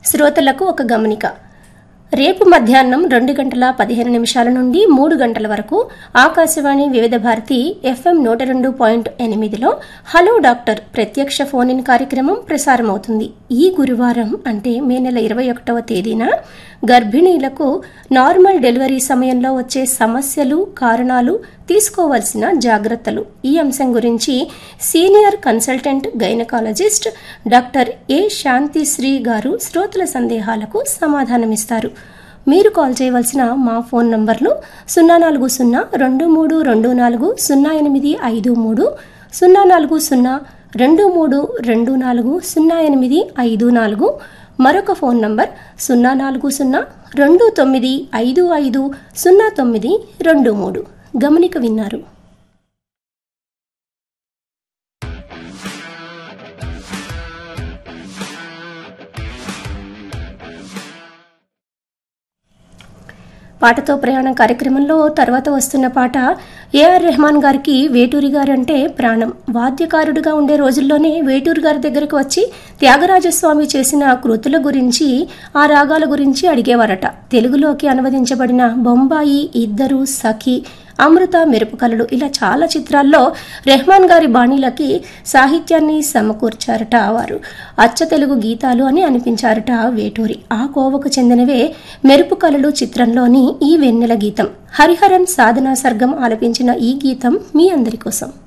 శ్రోతలకు ఒక గమనిక రేపు మధ్యాహ్నం రెండు గంటల పదిహేను నిమిషాల నుండి మూడు గంటల వరకు ఆకాశవాణి వివిధ భారతి ఎఫ్ఎం నూట రెండు పాయింట్ ఎనిమిదిలో హలో డాక్టర్ ప్రత్యక్ష ఫోన్ ఇన్ కార్యక్రమం ప్రసారమవుతుంది ఈ గురువారం అంటే మే నెల ఇరవై ఒకటవ తేదీన గర్భిణీలకు నార్మల్ డెలివరీ సమయంలో వచ్చే సమస్యలు కారణాలు తీసుకోవాల్సిన జాగ్రత్తలు ఈ అంశం గురించి senior consultant gynaecologist doctor A Shanthisri గారు శ్రోతల సందేహాలకు సమాధానమిస్తారు మీరు కాల్ చేయవలసిన మా ఫోన్ నంబర్లు సున్నా నాలుగు సున్నా రెండు మూడు రెండు నాలుగు సున్నా ఎనిమిది ఐదు మూడు సున్నా నాలుగు సున్నా రెండు మూడు రెండు నాలుగు సున్నా ఎనిమిది ఐదు నాలుగు మరొక ఫోన్ నంబర్ సున్నా నాలుగు సున్నా రెండు తొమ్మిది ఐదు ఐదు సున్నా తొమ్మిది రెండు మూడు గమనిక విన్నారు పాటతో ప్రయాణం కార్యక్రమంలో తర్వాత వస్తున్న పాట ఏఆర్ రెహమాన్ గారికి వేటూరి గారు అంటే ప్రాణం వాద్యకారుడిగా ఉండే రోజుల్లోనే వేటూరి గారి దగ్గరకు వచ్చి త్యాగరాజస్వామి చేసిన కృతుల గురించి ఆ రాగాల గురించి అడిగేవారట తెలుగులోకి అనువదించబడిన బొంబాయి ఇద్దరు సఖి అమృత మెరుపుకలలు ఇలా చాలా చిత్రాల్లో రెహమాన్ గారి బాణీలకి సాహిత్యాన్ని సమకూర్చారట వారు అచ్చ తెలుగు గీతాలు అని అనిపించారట వేటూరి ఆ కోవకు చెందినవే మెరుపుకలలు చిత్రంలోని ఈ వెన్నెల గీతం హరిహరన్ సాధనా సర్గం ఆలపించిన ఈ గీతం మీ అందరి కోసం